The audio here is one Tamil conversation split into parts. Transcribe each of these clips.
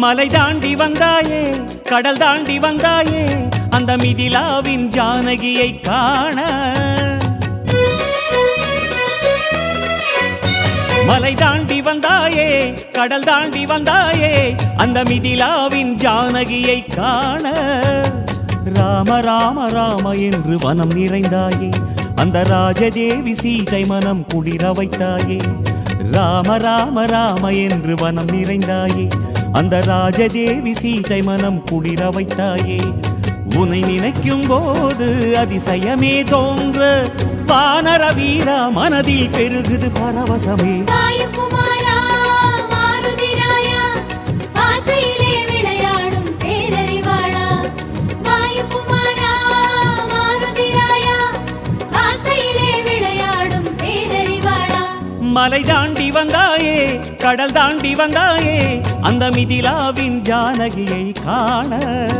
மலை தாண்டி வந்தாயே கடல் தாண்டி வந்தாயே அந்த மிதிலாவின் ஜானகியை காண மலை தாண்டி வந்தாயே கடல் தாண்டி வந்தாயே அந்த மிதிலாவின் ஜானகியை காண ராம ராம ராம என்று வனம் நிறைந்தாயே அந்த ராஜதேவி சீதை மனம் குளிர வைத்தாயே ராம ராம ராம என்று வனம் நிறைந்தாயே அந்த ராஜதேவி சீதை மனம் குளிர வைத்தாயே உன்னை நினைக்கும் போது அதிசயமே தோன்ற வானர வீரா மனதில் பெருகுது பரவசமே வாயுகுமாரா மாருதிராயா வார்த்தையிலே விளையாடும் பேரறிவாளா வாயுகுமாரா மாருதிராயா வார்த்தையிலே விளையாடும் பேரறிவாளா மலை தாண்டி வந்தாயே கடல் தாண்டி வந்தாயே அந்த மிதிலாவின் ஜானகியை காண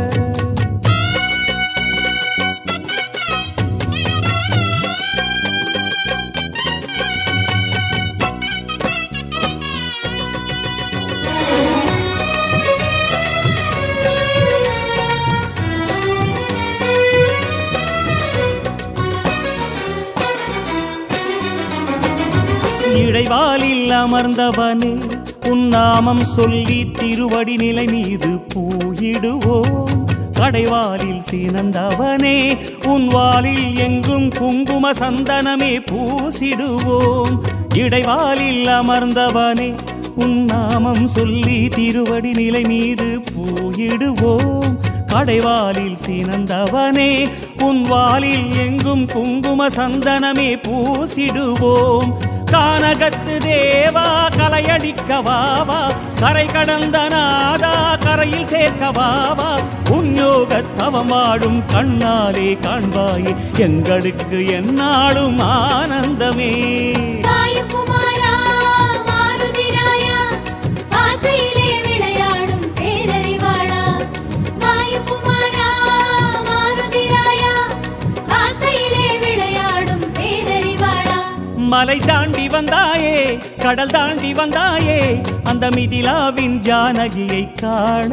இடைவாலில் அமர்ந்தவனே உன் நாமம் சொல்லி திருவடி நிலை மீது பூயிடுவோம் கடைவாலில் சீனந்தவனே உன் வாலில் எங்கும் குங்கும சந்தனமே பூசிடுவோம் இடைவாலில் அமர்ந்தவனே உன் நாமம் சொல்லி திருவடி நிலை மீது பூயிடுவோம் கடைவாலில் சீனந்தவனே உன் வாலில் எங்கும் குங்கும சந்தனமே பூசிடுவோம் கானகத்து தேவா கலையடிக்க வாவா கரை கடந்த நாதா கரையில் சேர்க்க வாவா உன்யோகத் தவமாடும் கண்ணாலே காண்பாயே எங்களுக்கு எந்நாளும் ஆனந்தமே வாயுகுமாரா மாருதிராயா வார்த்தையிலே விளையாடும் பேரறிவாளா வாயுகுமாரா மாருதிராயா வார்த்தையிலே விளையாடும் பேரறிவாளா மலை தாண்டி வந்தாயே கடல் தாண்டி வந்தாயே அந்த மிதிலாவின் ஜானகியை காண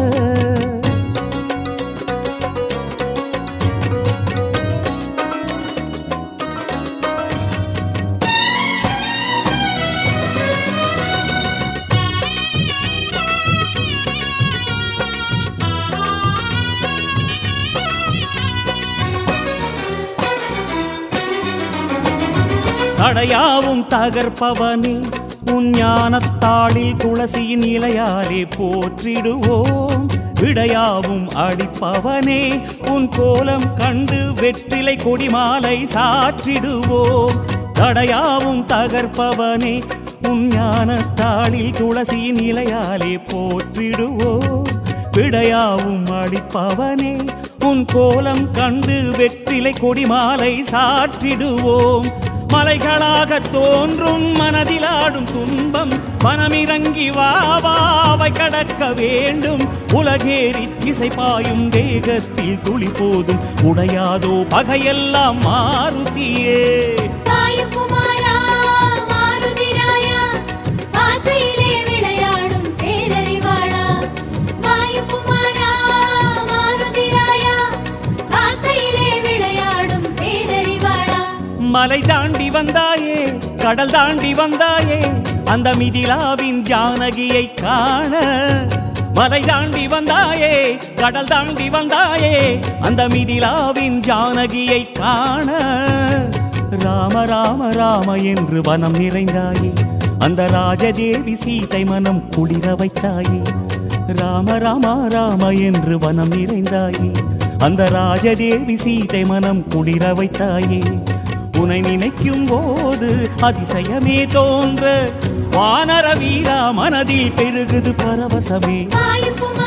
தடையாவும் தகர்ப்பவனே உன் ஞானத்தாளில் துளசியின் இலையாலே போற்றிடுவோம் விடையாவும் அடிப்பவனே உன் கோலம் கண்டு வெற்றிலை கொடிமாலை சாற்றிடுவோம் தடையாவும் தகர்ப்பவனே உன் ஞானத்தாளில் துளசியின் இலையாலே போற்றிடுவோம் விடையாவும் அடிப்பவனே உன் கோலம் கண்டு வெற்றிலை கொடிமாலை சாற்றிடுவோம் மலைகளாக தோன்றும் மனதிலாடும் துன்பம் மனமிறங்கி வாவாவை கடக்க வேண்டும் உலகேறி திசை பாயும் வேகத்தில் துளி போதும் உடையாதோ பகையெல்லாம் மாருதியே வாயுகுமாரா மாருதிராயா வார்த்தையிலே விளையாடும் பேரறிவாளா வாயுகுமாரா மாருதிராயா வார்த்தையிலே விளையாடும் பேரறிவாளா மலை தாண்டி வந்தாயே கடல் தாண்டி வந்தாயே அந்த மிதிலாவின் ஜானகியை காண மலை தாண்டி வந்தாயே கடல் தாண்டி வந்தாயே அந்த மிதிலாவின் ஜானகியை காண ராம ராம ராம என்று வனம் நிறைந்தாயே அந்த ராஜதேவி சீதை மனம் குளிர வைத்தாயே ராம ராம ராம என்று வனம் நிறைந்தாயே அந்த ராஜதேவி சீதை மனம் குளிர வைத்தாயே உனை நினைக்கும் போது அதிசயமே தோன்ற வானர வீரா மனதில் பெருகுது பரவசமே வாயுகுமாரா